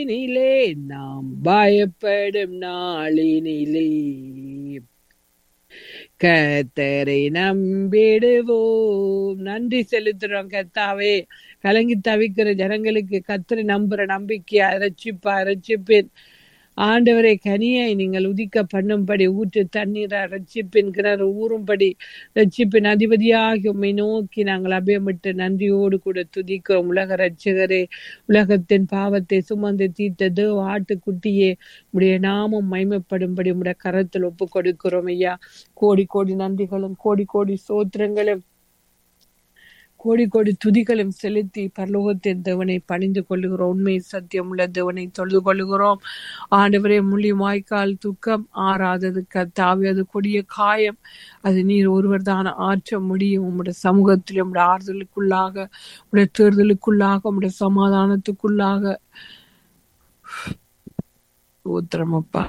நாளினிலே நாம் பயப்படும் நாளினிலே கத்தரை நம்பிடுவோம் நன்றி செலுத்துறோம் கத்தாவே கலங்கி தவிக்கிற ஜனங்களுக்கு கத்தரை நம்புற நம்பிக்கையா ரட்சிப்பா ரட்சிப்பேன் ஆண்டவரை கனியை நீங்கள் உதிக்க பண்ணும்படி ஊற்று தண்ணீரை ரட்சிப்பின் கிணறு ஊறும்படி ரட்சிப்பின் அதிபதியாகி உம்மை நோக்கி நாங்கள் அபயமிட்டு நன்றியோடு கூட துதிக்கிறோம் உலக ரட்சகரே உலகத்தின் பாவத்தை சுமந்து தீர்த்தது ஆட்டுக்குட்டியே உடைய நாமம் மைமைப்படும்படி உடைய கரத்தில் ஒப்பு கொடுக்கிறோம் ஐயா கோடி கோடி நன்றிகளும் கோடி கோடி சோத்திரங்களும் கோடி கோடி துதிகளும் செலுத்தி பரலோகத்தின் தேவனை பணிந்து கொள்ளுகிறோம் உண்மை சத்தியம் உள்ள தேவனை தொழுது கொள்ளுகிறோம் ஆண்டவரே முள்ளி வாய்க்கால் துக்கம் ஆறாதது கத்தாவி அது கொடிய காயம் அது நீர் ஒருவர் தான் ஆற்ற முடியும் உம்முடைய சமூகத்தில் உம்முடைய ஆறுதலுக்குள்ளாக உடைய தேர்தலுக்குள்ளாக உம்முடைய சமாதானத்துக்குள்ளாக ஊத்திரமப்பா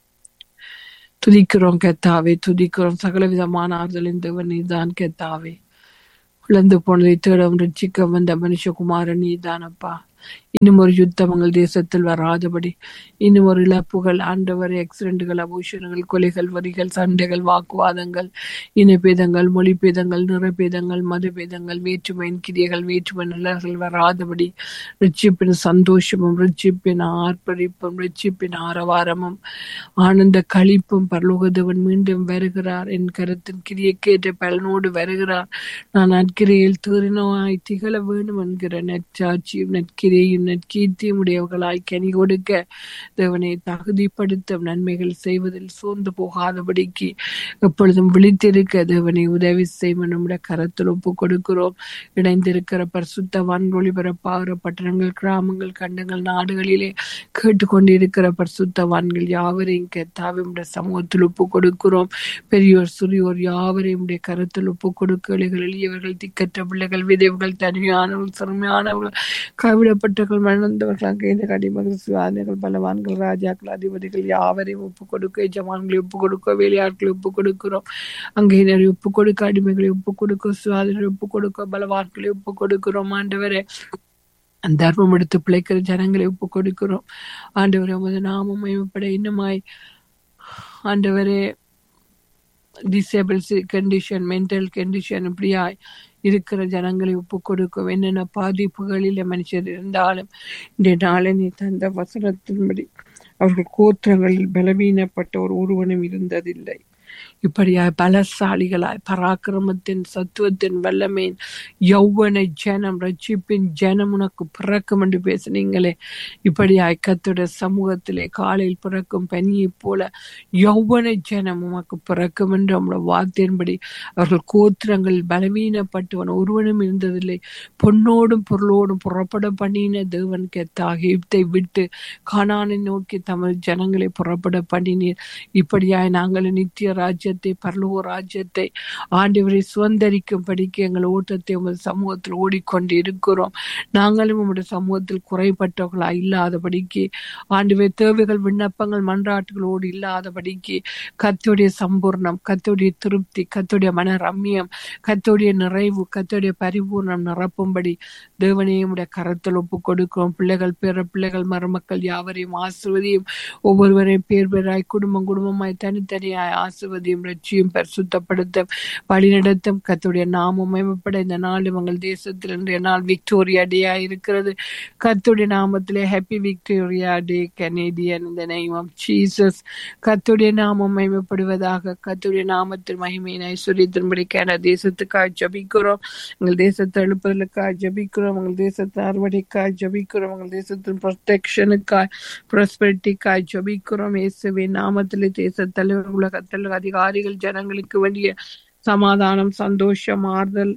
துதிக்கிறோம் கெத்தாவே துதிக்கிறோம் சகல விதமான ஆறுதலின் தேவன் நீதான் கெத்தாவே இழந்து போனதை தேடம் ரட்சிக்க வந்த மனுஷகுமாரன் நீதானப்பா இன்னும் ஒரு யுத்தம் எங்கள் தேசத்தில் வராதபடி இன்னும் ஒரு இழப்புகள் ஆண்டவர் ஆக்சிடென்ட்கள் அபூஷணங்கள் கொலைகள் வரிகள் சண்டைகள் வாக்குவாதங்கள் இனபேதங்கள் மொழிபேதங்கள் நிறபேதங்கள் மதபேதங்கள் வேற்றுமையின் கிரியைகள் வேற்றுமை நிலர்கள் வராதபடி ரிச்சிப்பின் சந்தோஷமும் ரிச்சிப்பின் ஆர்ப்பரிப்பும் ரிச்சிப்பின் ஆரவாரமும் ஆனந்த களிப்பும் பரலோகதவன் மீண்டும் வருகிறார் என் கருத்தின் கிரியைக்கேற்ற பலனோடு வருகிறார் நான் நற்கிரையில் தேறினோய் திகழ வேண்டும் என்கிற நற்சாட்சியும் நற்கிரையும் நற்கீர்த்தியும் உடையவர்களாய் கனி கொடுக்க தேவனை தகுதிப்படுத்தும் நன்மைகள் செய்வதில் சோர்ந்து போகாதபடிக்கு எப்பொழுதும் விழித்திருக்க தேவனை உதவி செய்வோம் நம்முடைய கரத்தில் ஒப்பு கொடுக்கிறோம் இணைந்திருக்கிற பரிசுத்தவான் ஒளிபரப்பாகிற பட்டணங்கள் கிராமங்கள் கண்டங்கள் நாடுகளிலே கேட்டுக்கொண்டிருக்கிற பரிசுத்தவான்கள் யாவரையும் கெத்தாவும் சமூகத்தில் ஒப்பு கொடுக்கிறோம் பெரியோர் சிறியோர் யாவரையும் உடைய கருத்தில் ஒப்பு கொடுக்க எளியவர்கள் திக்கற்ற பிள்ளைகள் விதவுகள் தனியானவர்கள் சிறுமையானவர்கள் கைவிடப்பட்டவர்கள் மணந்தவர்கள் அங்கே கடிமகள் சுவாதிகள் பலவான்கள் ராஜாக்கள் அதிபதிகள் யாவரையும் ஒப்பு கொடுக்க எஜமான்களை ஒப்பு கொடுக்க வேலையாட்களை ஒப்பு கொடுக்கிறோம் அங்கே நிறைய ஒப்பு கொடுக்க அடிமைகளை ஒப்பு கொடுக்க சுவாதிகளை ஒப்பு கொடுக்க பலவான்களை ஒப்பு கொடுக்கிறோம் ஆண்டவரே தர்மம் எடுத்து பிழைக்கிற ஜனங்களை ஒப்பு கொடுக்கிறோம் ஆண்டவரே உமது நாமம் மயமப்பட இன்னுமாய் ஆண்டவரே டிசேபிள் கண்டிஷன் மென்டல் கண்டிஷன் இப்படியாய் இருக்கிற ஜனங்களை ஒப்பு கொடுக்கும் என்னென்ன பாதிப்புகளில் மனுஷர் இருந்தாலும் இந்த நாளை நீ தந்த வசனத்தின்படி அவர்கள் கோத்திரங்களில் பலவீனப்பட்ட ஒரு ஒருவனும் இருந்ததில்லை இப்படியாய் பலசாலிகளாய் பராக்கிரமத்தின் சத்துவத்தின் வல்லமையின் யௌவன ஜனம் ரட்சிப்பின் ஜனம் உனக்கு பிறக்கும் என்று பேசுனீங்களே இப்படியாய் கத்துடைய சமூகத்திலே காலையில் பிறக்கும் பனியைப் போல யௌவன ஜனம் உமக்கு பிறக்கும் என்று நம்முடைய வார்த்தையின்படி அவர்கள் கோத்திரங்கள் பலவீனப்பட்டவன் ஒருவனும் இருந்ததில்லை பொன்னோடும் பொருளோடும் புறப்பட பண்ணின தேவன் கெத்தாகிப்தை விட்டு காணானை நோக்கி தமது ஜனங்களை புறப்பட பண்ணினீர் இப்படியாய் நாங்கள் நித்திய ராஜ்யத்தை பரலோக ராஜ்யத்தை ஆண்டவரை சுதந்திரிக்கும்படிக்கு எங்கள் ஓட்டத்தை உமது சமூகத்தில் ஓடிக்கொண்டு இருக்கிறோம் நாங்களும் உங்களுடைய சமூகத்தில் குறைபட்டவர்களா இல்லாதபடிக்கு ஆண்டவை தேவைகள் விண்ணப்பங்கள் மன்றாட்டுகளோடு இல்லாதபடிக்கு கத்தோடைய சம்பூர்ணம் கத்தோடைய திருப்தி கத்தோடைய மன ரம்மியம் கத்தோடைய நிறைவு கத்தோடைய பரிபூர்ணம் நிரப்பும்படி தேவனையும் உடைய கரத்தில் ஒப்பு கொடுக்கிறோம் பிள்ளைகள் பிற பிள்ளைகள் மருமக்கள் யாவரையும் ஆசிர்வதியும் ஒவ்வொருவரையும் பேர் பேராய் குடும்பம் குடும்பமாய் தனித்தனியாய் ஆசிர்வதியும் ரட்சியும் பரிசுத்தப்படுத்த வழிநடத்தும் கத்துடைய நாமம் மேம்பட இந்த நாள் உங்கள் தேசத்தில் இன்றைய நாள் விக்டோரியா டேயா இருக்கிறது கத்துடைய நாமத்திலே ஹாப்பி விக்டோரியா டே கனேடியன் இந்த நேம் ஆஃப் ஜீசஸ் கத்துடைய நாமம் மேம்படுவதாக கத்துடைய நாமத்தில் மகிமையின் ஐஸ்வர்யத்தின்படி கேன தேசத்துக்காக ஜபிக்கிறோம் எங்கள் தேசத்தை எழுப்புதலுக்காக ஜபிக்கிறோம் எங்கள் தேசத்தை அறுவடைக்காக ஜபிக்கிறோம் எங்கள் தேசத்தின் ப்ரொடெக்ஷனுக்காய் ப்ராஸ்பெரிட்டிக்காய் ஜபிக்கிறோம் இயேசுவின் நாமத்திலே தேச தலைவர் உலகத்தில் அதிகாரிகள் ஜனங்களுக்கு வேண்டிய சமாதானம் சந்தோஷம் ஆறுதல்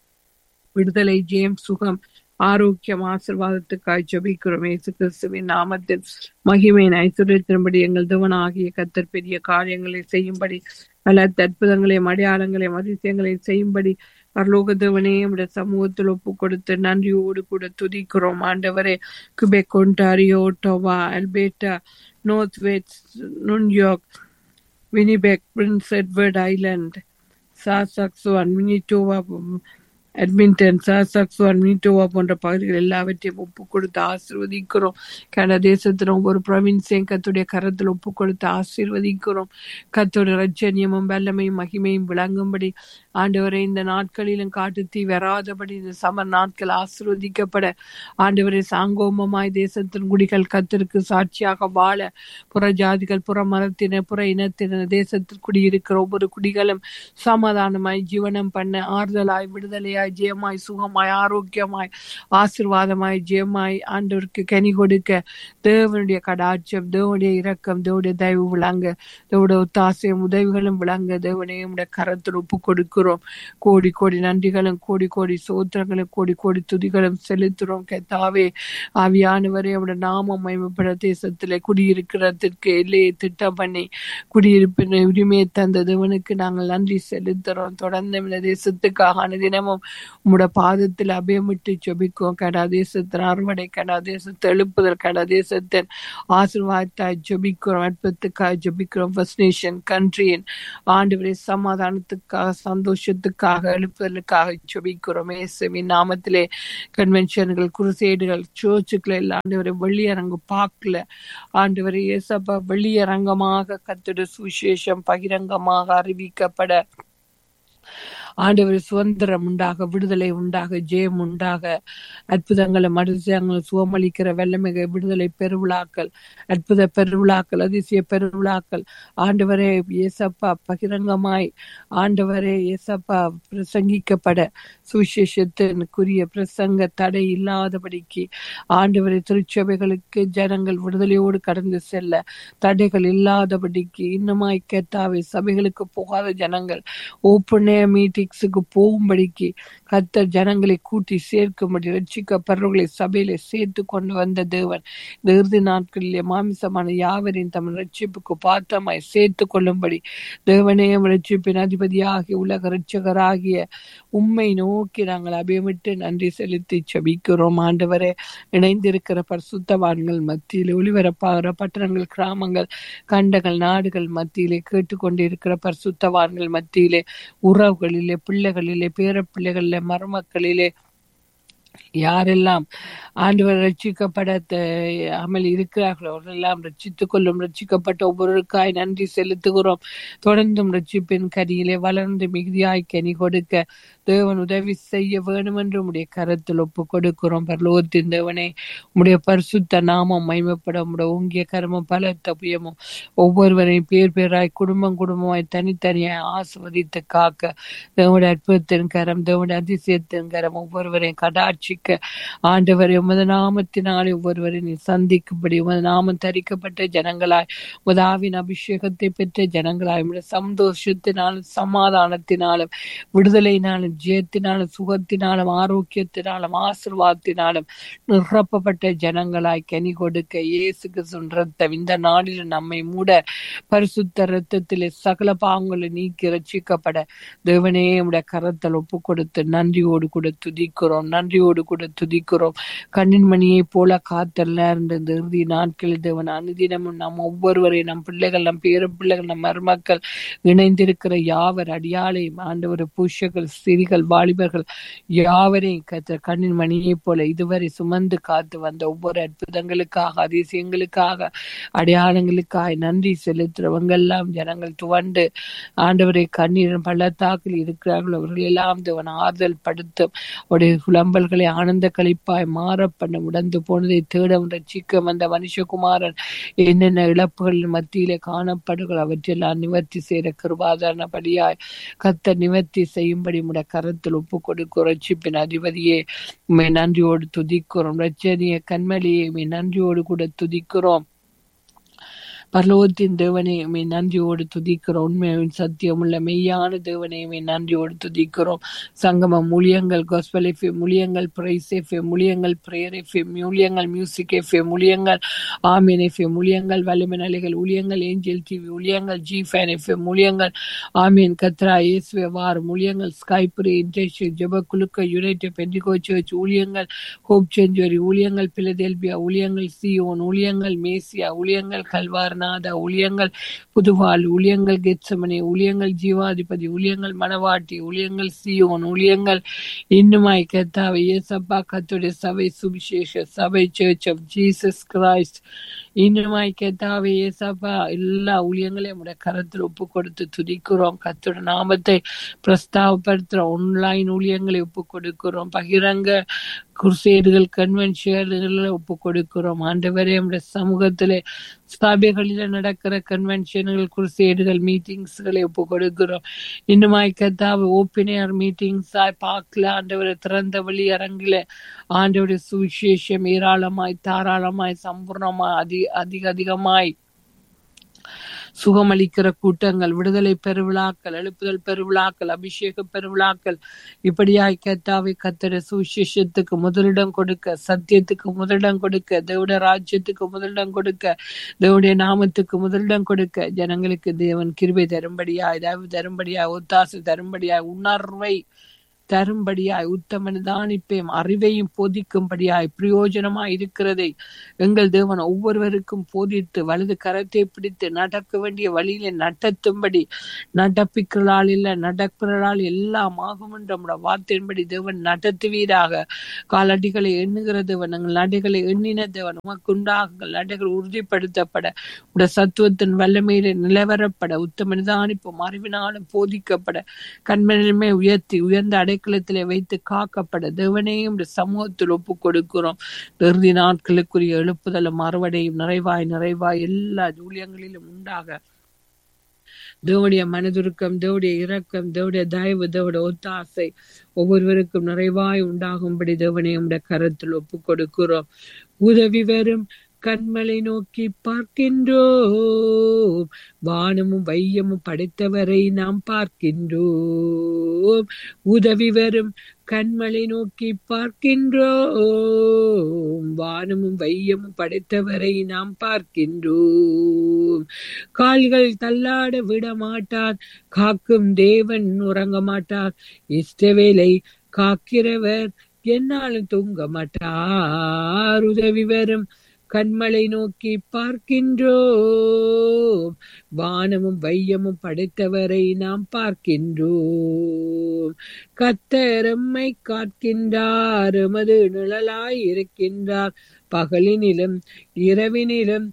விடுதலை ஜெயம் சுகம் ஆரோக்கியம் ஆசிர்வாதத்துக்காய் ஜபிக்கிறோம் இயேசு கிறிஸ்துவின் நாமத்தில் மகிமையின் ஐஸ்வர்யத்தின்படி எங்கள் தேவனாகிய கத்தர் பெரிய காரியங்களை செய்யும்படி பல அற்புதங்களையும் அடையாளங்களையும் அதிசயங்களையும் செய்யும்படி பரலோக தேவனே உடைய சமூகத்தில் ஒப்பு கொடுத்து நன்றியோடு கூட துதிக்கிறோம் ஆண்டவரே குபெக் ஒன்டாரியோ டோவா Alberta north west New York Winnipeg Prince Edward Island Saskatchewan Manitoba Edmonton Saskatchewan Manitoba போன்ற பகுதிகள் எல்லாவற்றையும் ஒப்பு கொடுத்து ஆசீர்வதிக்கிறோம் கன தேசத்தில் ஒவ்வொரு பிரவின்ஸையும் கத்துடைய கரத்தில் ஒப்பு கொடுத்து ஆசீர்வதிக்கிறோம் கத்தோட ரஜ்ஜன்யமும் வல்லமையும் மகிமையும் விளங்கும்படி ஆண்டவரை இந்த நாட்களிலும் காட்டு தீ வராதபடி இந்த சமர் நாட்கள் ஆசீர்வதிக்கப்பட ஆண்டவரை சாங்கோமமாய் தேசத்தின் குடிகள் கத்திற்கு சாட்சியாக வாழ புற ஜாதிகள் புற மரத்தினர் புற இனத்தினர் தேசத்தில் குடியிருக்கிற ஒவ்வொரு குடிகளும் சமாதானமாய் ஜீவனம் பண்ண ஆறுதலாய் விடுதலையாய் ஜெயமாய் சுகமாய் ஆரோக்கியமாய் ஆசிர்வாதமாய் ஜெயமாய் ஆண்டவருக்கு கனி கொடுக்க தேவனுடைய கடாட்சம் தேவனுடைய இரக்கம் தேவனுடைய தயவு விளங்க தேவனுடைய ஒத்தாசையும் உதவிகளும் விளங்க தேவனையும் கரத்தில் ஒப்பு கொடுக்கிறோம் கோடி கோடி நன்றிகளும் கோடி கோடி சோத்திரங்களும் கோடி கோடி துதிகளும் செலுத்துறோம் கெத்தாவே ஆவியானவரே அவருடைய நாமம் மயமப்பட தேசத்திலே குடியிருக்கிறதற்கு எல்லையை திட்டம் பண்ணி குடியிருப்பின் உரிமையை தந்த தேவனுக்கு நாங்கள் நன்றி செலுத்துறோம் தொடர்ந்து இந்த தேசத்துக்காக தினமும் உம்முடைய பாதத்தில் அபயமிட்டு ஜெபிக்கும் கடா தேசத்தின் அறுவடை கடா தேசத்தை எழுப்புதல் கடா தேசத்தின் ஆசீர்வாதத்தாய் ஜெபிக்கிறோம் அற்புதத்துக்காக ஜெபிக்கிறோம் ஃபர்ஸ்ட் நேஷன் கண்ட்ரியின் ஆண்டவரை சமாதானத்துக்காக சந்தோஷத்துக்காக எழுப்புதலுக்காக ஜெபிக்கிறோம் இயேசுவின் நாமத்திலே கன்வென்ஷன்கள் குருசேடுகள் சர்ச்சுக்கள் எல்லாம் ஆண்டவரை வெளியரங்கு பார்க்கல ஆண்டவரை இயேசப்பா வெளியரங்கமாக கத்திட சுவிசேஷம் பகிரங்கமாக அறிவிக்கப்பட ஆண்டவர் சுதந்திரம் உண்டாக விடுதலை உண்டாக ஜெயம் உண்டாக அற்புதங்களும் அதிசயங்களும் சுகமளிக்கிற வெள்ளமிக விடுதலை பெருவிழாக்கள் அற்புத பெருவிழாக்கள் அதிசய பெருவிழாக்கள் ஆண்டவரே ஏசப்பா பகிரங்கமாய் ஆண்டவரே ஏசப்பா பிரசங்கிக்கப்பட சுவிசேஷத்தினுக்குரிய பிரசங்க தடை இல்லாதபடிக்கு ஆண்டவரை திருச்சபைகளுக்கு ஜனங்கள் விடுதலையோடு கடந்து செல்ல தடைகள் இல்லாதபடிக்கு இன்னுமாய் கேட்டாவே சபைகளுக்கு போகாத ஜனங்கள் ஓப்பனே மீட்டிங்ஸுக்கு போகும்படிக்கு கத்தர் ஜனங்களை கூட்டி சேர்க்கும்படி ரட்சிக்கப்படுறவர்களை சபையில சேர்த்து கொண்டு வந்த தேவன் இந்த இறுதி நாட்களிலே மாமிசமான யாவரையும் தம் ரட்சிப்புக்கு பாத்திரமாய் சேர்த்து கொள்ளும்படி தேவனையும் ரட்சிப்பின் அதிபதியாகிய உலக ரட்சகராகிய உண்மை நோக்கி நாங்கள் அபியமிட்டு நன்றி செலுத்தி செபிக்கிறோம் ஆண்டவரே இணைந்திருக்கிற பரிசுத்தவான்கள் மத்தியிலே ஒளிபரப்பாகிற பட்டணங்கள் கிராமங்கள் கண்டங்கள் நாடுகள் மத்தியிலே கேட்டுக்கொண்டிருக்கிற பரிசுத்தவான்கள் மத்தியிலே உறவுகளிலே பிள்ளைகளிலே பேர பிள்ளைகளிலே மருமக்களிலே யாரெல்லாம் ஆண்டவர் ரட்சிக்கப்பட அமல் இருக்கிறார்களோ அவரெல்லாம் ரட்சித்துக் கொள்ளும் ரட்சிக்கப்பட்ட ஒவ்வொருக்காய் நன்றி செலுத்துகிறோம் தொடர்ந்தும் ரட்சிப்பின் கனியிலே வளர்ந்து மிகுதியாய் கனி கொடுக்க தேவன் உதவி செய்ய வேண்டும் என்று உடைய கரத்தில் ஒப்பு கொடுக்கிறோம் பரலோகத்தின் தேவனே உடைய பரிசுத்த நாமம் மைமைப்பட உடைய ஓங்கிய கர்மம் பல தப்பியமும் ஒவ்வொருவரையும் பேர் பேராய் குடும்பம் குடும்பமாய் தனித்தனியாய் ஆஸ்வதித்து காக்க தேவனுடைய அற்புதத்தின் கரம் தேவனுடைய அதிசயத்தின் கரம் ஒவ்வொருவரையும் கடாட்சிக்க ஆண்டவரை உமது நாமத்தினாலே ஒவ்வொருவரை நீ சந்திக்கும்படி உமது நாமம் தரிக்கப்பட்ட ஜனங்களாய் உதாவின் அபிஷேகத்தை பெற்ற ஜனங்களாய் உடைய சந்தோஷத்தினாலும் சமாதானத்தினாலும் விடுதலையினாலும் ஜெயத்தினாலும் சுகத்தினாலும் ஆரோக்கியத்தினாலும் ஆசிர்வாதத்தினாலும் நிரப்பப்பட்ட ஜனங்களாய் கனி கொடுக்க இயேசு கிறிஸ்துவின் ரத்தம் இந்த நாளில் நம்மை மூட பரிசுத்த ரத்தத்திலே சகல பாங்களை நீக்கி ரட்சிக்கப்பட தேவனே உடைய கரத்தில் ஒப்பு கொடுத்து நன்றியோடு கூட துதிக்கிறோம் நன்றியோடு கூட துதிக்கிறோம் கண்ணின் மணியை போல காத்தல்ல இருந்த இந்த இறுதி நாட்களில் தேவன் அனுதினமும் நம் ஒவ்வொருவரையும் நம் பிள்ளைகள் நம் பேர பிள்ளைகள் நம் மருமக்கள் இணைந்திருக்கிற யாவர் அடியாளையும் ஆண்டவர் பூஷர்கள் சிறிகள் வாலிபர்கள் யாவரையும் கத்த கண்ணின் மணியை போல இதுவரை சுமந்து காத்து வந்த ஒவ்வொரு அற்புதங்களுக்காக அதிசயங்களுக்காக அடையாளங்களுக்காக நன்றி செலுத்துறவங்க எல்லாம் ஜனங்கள் துவண்டு ஆண்டவரை கண்ணீர் பள்ளத்தாக்கில் இருக்கிறார்கள் அவர்கள் எல்லாம் தேவன் ஆறுதல் படுத்தும் உடைய புலம்பல்களை ஆனந்த கழிப்பாய் மாற பண்ண உடந்து போனதை தேட ரட்சிக்க வந்த மனுஷகுமாரன் என்னென்ன இழப்புகள் மத்தியிலே காணப்படுகள் அவற்றெல்லாம் நிவர்த்தி செய்த கிருபாதாரணபடியாய் கத்த நிவர்த்தி செய்யும்படி உடைய கரத்தில் ஒப்பு கொடுக்கும் ரட்சிப்பின் அதிபதியே உண்மை நன்றியோடு துதிக்கிறோம் ரச்சனிய கண்மலியை உண்மை நன்றியோடு கூட துதிக்கிறோம் பரலோகத்தின் தேவனை உண்மை நன்றியோடு துதிக்கிறோம் உண்மையின் சத்தியமுள்ள மெய்யான தேவனை உண்மை நன்றியோடு துதிக்கிறோம் சங்கமம் மூலியங்கள் கோஸ்பல் எஃப்எம் மூலியங்கள் பிரைஸ் எஃப்எம் மூலியங்கள் பிரேயர் எஃப்எம் மூலியங்கள் மியூசிக் எஃப்எம் மூலியங்கள் ஆமீன் எஃப்எம் மூலியங்கள் வலிமை நிலைகள் ஊழியங்கள் ஏஞ்சல் டிவி ஊழியங்கள் ஜி ஃபேன் எஃப்எம் மூலியங்கள் ஆமீன் கத்ரா இயேசுவே வார் மூலியங்கள் ஸ்கைப்ரி இன்டர்ஷிப் ஜெப குழுக்க யுனைடெட் பெண்டிகோ சர்ச் ஊழியங்கள் ஹோப் செஞ்சுவரி ஊழியங்கள் பிலதெல்பியா ஊழியங்கள் சியோன் ஊழியங்கள் மேசியா ஊழியங்கள் கல்வார் மாரநாதா ஊழியங்கள் புதுவாள் ஊழியங்கள் கெட்சமனி ஊழியங்கள் ஜீவாதிபதி ஊழியங்கள் மணவாட்டி ஊழியங்கள் சியோன் ஊழியங்கள் இன்னுமாய் கத்தாவை ஏசப்பா கத்துடைய சபை சுவிசேஷ சபை சர்ச் ஆஃப் ஜீசஸ் கிரைஸ்ட் இன்னுமாய் கத்தாவை ஏசப்பா எல்லா ஊழியங்களையும் உடைய கரத்தில் ஒப்பு கொடுத்து துதிக்கிறோம் கத்தோட நாமத்தை பிரஸ்தாபப்படுத்துறோம் ஆன்லைன் ஊழியங்களை ஒப்பு கொடுக்கிறோம் பகிரங்க குருசேடுகள் கன்வென்ஷன்களை ஒப்பு கொடுக்கிறோம் ஆண்டவரே நம்முடைய சமூகத்திலே சபைகளில நடக்கிற கன்வென்ஷன்கள் குருசேடுகள் மீட்டிங்ஸ்களை ஒப்பு கொடுக்கிறோம் இன்னுமாய் கத்தாவை ஓப்பனியர் மீட்டிங்ஸாய் பார்க்கல ஆண்டவரை திறந்த வழி அரங்கில ஆண்டவருடைய சுவிசேஷம் ஏராளமாய் தாராளமாய் சம்பூர்ணமாய் அதி அதிக அதிகமாய் சுகமளிக்கிற கூட்டங்கள் விடுதலை பெருவிழாக்கள் எழுப்புதல் பெருவிழாக்கள் அபிஷேக பெருவிழாக்கள் இப்படியாய் கத்தாவை கத்தர சுவிசேஷத்துக்கு முதலிடம் கொடுக்க சத்தியத்துக்கு முதலிடம் கொடுக்க தேவட ராஜ்யத்துக்கு முதலிடம் கொடுக்க தேவடைய நாமத்துக்கு முதலிடம் கொடுக்க ஜனங்களுக்கு தேவன் கிருபை தரும்படியாய் தயவு தரும்படியாய் ஒத்தாசை தரும்படியாய் உணர்வை தரும்படியாய் உத்தமன் தானிப்பையும் அறிவையும் போதிக்கும்படியாய் பிரயோஜனமாய் இருக்கிறதை எங்கள் தேவன் ஒவ்வொருவருக்கும் போதித்து வலது கரத்தை பிடித்து நடக்க வேண்டிய வழியில நடத்தும்படி நடப்பிக்கிறாள் இல்ல நடப்பிறாள் எல்லாம் ஆகும் என்ற வார்த்தையின்படி தேவன் நடத்துவீராக காலடிகளை எண்ணுகிற தேவன் எங்கள் நடைகளை எண்ணின தேவன் உமக்கு உண்டாகுங்கள் நடைகள் உறுதிப்படுத்தப்பட உடைய சத்துவத்தின் வல்லமையில நிலவரப்பட உத்தமன் தானிப்பும் அறிவினாலும் போதிக்கப்பட கண்மணிலுமே உயர்த்தி உயர்ந்த அடை அடைக்கலத்திலே வைத்து காக்கப்பட தேவனையும் சமூகத்தில் ஒப்பு கொடுக்கிறோம் இறுதி நாட்களுக்குரிய எழுப்புதலும் அறுவடையும் நிறைவாய் நிறைவாய் எல்லா ஜூலியங்களிலும் உண்டாக தேவடைய மனதுருக்கம் தேவடைய இரக்கம் தேவடைய தயவு தேவடைய ஒத்தாசை ஒவ்வொருவருக்கும் நிறைவாய் உண்டாகும்படி தேவனை உடைய கரத்தில் ஒப்பு கொடுக்கிறோம் உதவி வரும் கண்மலை நோக்கி பார்க்கின்றோம் வானமும் வையமும் படைத்தவரை நாம் பார்க்கின்றோம் உதவி வரும் கண்மலை நோக்கி பார்க்கின்றோம் வானமும் வையமும் படைத்தவரை நாம் பார்க்கின்றோம் கால்கள் தள்ளாட விட மாட்டார் காக்கும் தேவன் உறங்க மாட்டார் இஷ்டவேலை காக்கிறவர் என்னாலும் தூங்க மாட்டார் உதவி வரும் கண்மலை நோக்கி பார்க்கின்றோம் வானமும் வையமும் படைத்தவரை நாம் பார்க்கின்றோம் கத்தரம்மை காக்கின்றார் எமது நிழலாய் இருக்கின்றார் பகலினிலும் இரவினிலும்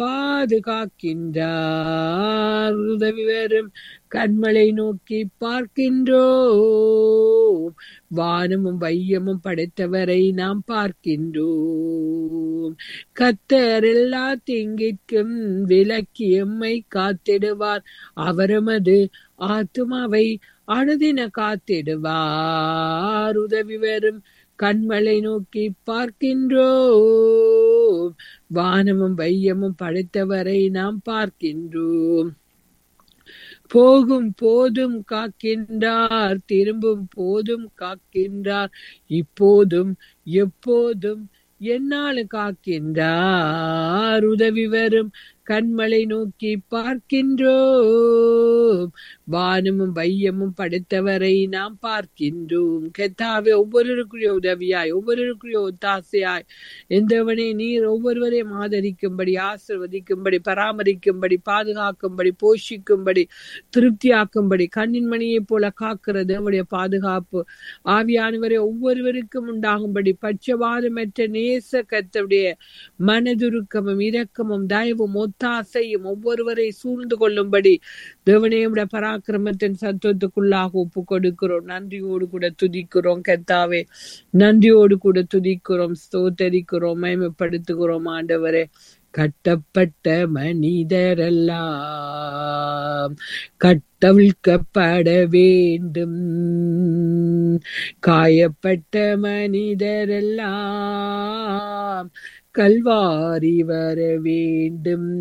பாதுகாக்கின்றார் உதவி வரும் கண்மலை நோக்கி பார்க்கின்றோம் வானமும் வையமும் படைத்தவரை நாம் பார்க்கின்றோம் கத்தர் எல்லா திங்கிற்கும் விலக்கி எம்மை காத்திடுவார் அவரமது ஆத்துமாவை அனுதின காத்திடுவார் உதவி வரும் கண்மலை நோக்கி பார்க்கின்றோம் வானமும் வையமும் படைத்தவரை நாம் பார்க்கின்றோம் போகும் போதும் காக்கின்றார் திரும்பும் போதும் காக்கின்றார் இப்போதும் எப்போதும் என்னாலும் காக்கின்றார் உதவி வரும் கண்மலை நோக்கி பார்க்கின்றோம் வானமும் வையமும் படைத்தவரை நாம் பார்க்கின்றோம் கெத்தாவே ஒவ்வொருவருக்குரிய உதவியாய் ஒவ்வொருவருக்குரிய ஒத்தாசையாய் எந்தவனே நீர் ஒவ்வொருவரையும் ஆதரிக்கும்படி ஆசிர்வதிக்கும்படி பராமரிக்கும்படி பாதுகாக்கும்படி போஷிக்கும்படி திருப்தியாக்கும்படி கண்ணின் மணியைப் போல காக்கிற தேவனுடைய பாதுகாப்பு ஆவியானவரை ஒவ்வொருவருக்கும் உண்டாகும்படி பட்சபாதமற்ற நேச கத்தவுடைய மனதுருக்கமும் இரக்கமும் தயவும் ஒத்தாசையும் ஒவ்வொருவரை சூழ்ந்து கொள்ளும்படி தேவனையுடைய பராக்கிரமத்தின் சத்துவத்துக்குள்ளாக ஒப்பு கொடுக்கிறோம் நன்றியோடு கூட துதிக்கிறோம் கத்தாவே நன்றியோடு கூட துதிக்கிறோம் ஸ்தோத்தரிக்கிறோம் மயமப்படுத்துகிறோம் ஆண்டவரே கட்டப்பட்ட மனிதரெல்லாம் கட்டவிழ்க்கப்பட வேண்டும் காயப்பட்ட மனிதரெல்லாம் கல்வாரி வர வேண்டும்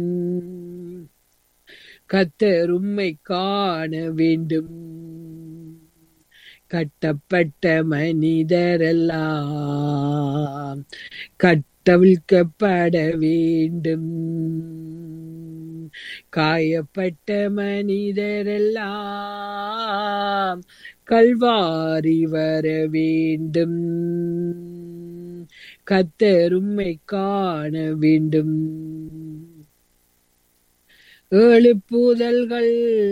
கத்தர் உம்மை காண வேண்டும் கட்டப்பட்ட மனிதரெல்லாம் கட்டவிழ்க்கப்பட வேண்டும் காயப்பட்ட மனிதரெல்லாம் கல்வாரி வர வேண்டும் கத்தர் உம்மை காண வேண்டும் எழுப்புதல்கள்